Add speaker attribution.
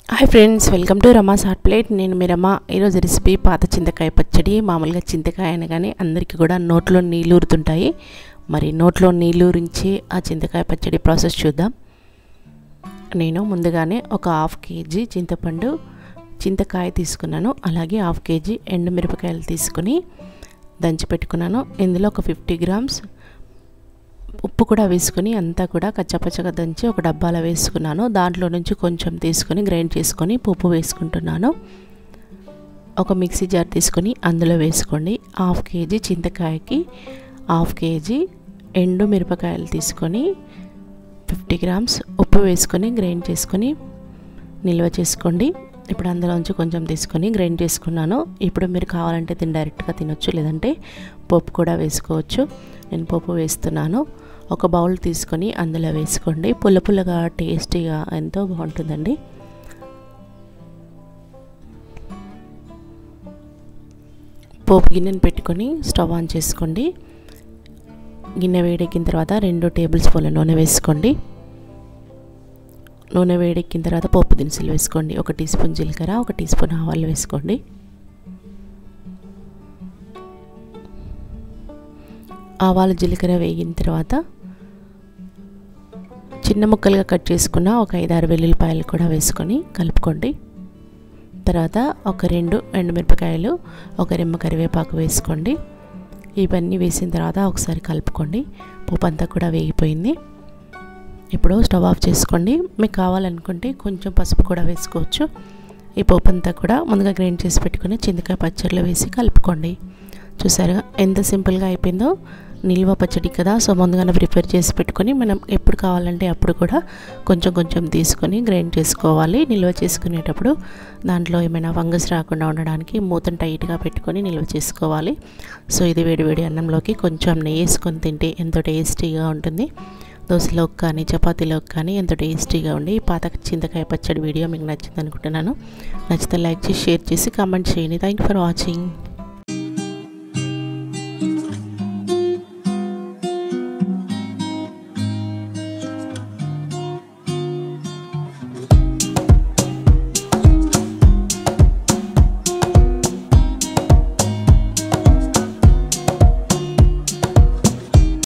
Speaker 1: hi friends welcome to Rama's hot plate నేను మీ రమ ఈరోజు రెసిపీ పాత చింతకాయ పచ్చడి మామూలుగా చింతకాయ అనగానే అందరికీ కూడా నోట్లో నీళ్ళు ఊరుతుంటాయి మరి నోట్లో నీళ్ళు ఊరించి ఆ చింతకాయ పచ్చడి ప్రాసెస్ చూద్దాం నేను ముందుగానే ఒక హాఫ్ కేజీ చింతపండు చింతకాయ తీసుకున్నాను అలాగే హాఫ్ కేజీ ఎండుమిరపకాయలు తీసుకుని దంచి పెట్టుకున్నాను ఇందులో ఒక ఫిఫ్టీ గ్రామ్స్ ఉప్పు కూడా వేసుకొని అంతా కూడా కచ్చపచ్చగా దంచి ఒక డబ్బాలో వేసుకున్నాను దాంట్లో నుంచి కొంచెం తీసుకొని గ్రైండ్ చేసుకొని పప్పు వేసుకుంటున్నాను ఒక మిక్సీ జార్ తీసుకొని అందులో వేసుకోండి హాఫ్ కేజీ చింతకాయకి హాఫ్ కేజీ ఎండు మిరపకాయలు తీసుకొని ఫిఫ్టీ గ్రామ్స్ ఉప్పు వేసుకొని గ్రైండ్ చేసుకొని నిల్వ చేసుకోండి ఇప్పుడు అందులోంచి కొంచెం తీసుకొని గ్రైండ్ చేసుకున్నాను ఇప్పుడు మీరు కావాలంటే దీన్ని డైరెక్ట్గా తినొచ్చు లేదంటే పప్పు కూడా వేసుకోవచ్చు నేను పప్పు వేస్తున్నాను ఒక బౌల్ తీసుకొని అందులో వేసుకోండి పుల్ల పుల్లగా టేస్టీగా ఎంతో బాగుంటుందండి పోపు గిన్నెను పెట్టుకొని స్టవ్ ఆన్ చేసుకోండి గిన్నె వేడెక్కిన తర్వాత రెండు టేబుల్ స్పూన్ల నూనె వేసుకోండి నూనె వేడెక్కిన తర్వాత పోపు దినుసులు వేసుకోండి ఒక టీ స్పూన్ జీలకర్ర ఒక టీ స్పూన్ ఆవాలు వేసుకోండి ఆవాలు జీలకర్ర వేగిన తర్వాత చిన్న ముక్కలుగా కట్ చేసుకున్న ఒక ఐదారు వెల్లుల్లిపాయలు కూడా వేసుకొని కలుపుకోండి తర్వాత ఒక రెండు ఎండుమిరపకాయలు ఒక రెమ్మ కరివేపాకు వేసుకోండి ఇవన్నీ వేసిన తర్వాత ఒకసారి కలుపుకోండి పప్పు అంతా కూడా వేగిపోయింది ఇప్పుడు స్టవ్ ఆఫ్ చేసుకోండి మీకు కావాలనుకుంటే కొంచెం పసుపు కూడా వేసుకోవచ్చు ఈ పప్పు అంతా కూడా ముందుగా గ్రైండ్ చేసి పెట్టుకుని చింతకాయ పచ్చడిలో వేసి కలుపుకోండి చూసారుగా ఎంత సింపుల్గా అయిపోయిందో నిల్వ పచ్చడి కదా సో ముందుగానే ప్రిపేర్ చేసి పెట్టుకొని మనం ఎప్పుడు కావాలంటే అప్పుడు కూడా కొంచెం కొంచెం తీసుకొని గ్రైండ్ చేసుకోవాలి నిల్వ చేసుకునేటప్పుడు దాంట్లో ఏమైనా ఫంగస్ రాకుండా ఉండడానికి మూతను టైట్గా పెట్టుకొని నిల్వ చేసుకోవాలి సో ఇది వేడి వేడి అన్నంలోకి కొంచెం నెయ్యి వేసుకొని తింటే ఎంతో టేస్టీగా ఉంటుంది దోశలోకి కానీ చపాతీలోకి కానీ ఎంతో టేస్టీగా ఉండి పాత చింతకాయ పచ్చడి వీడియో మీకు నచ్చింది అనుకుంటున్నాను నచ్చితే లైక్ చేసి షేర్ చేసి కామెంట్ చేయండి థ్యాంక్ ఫర్ వాచింగ్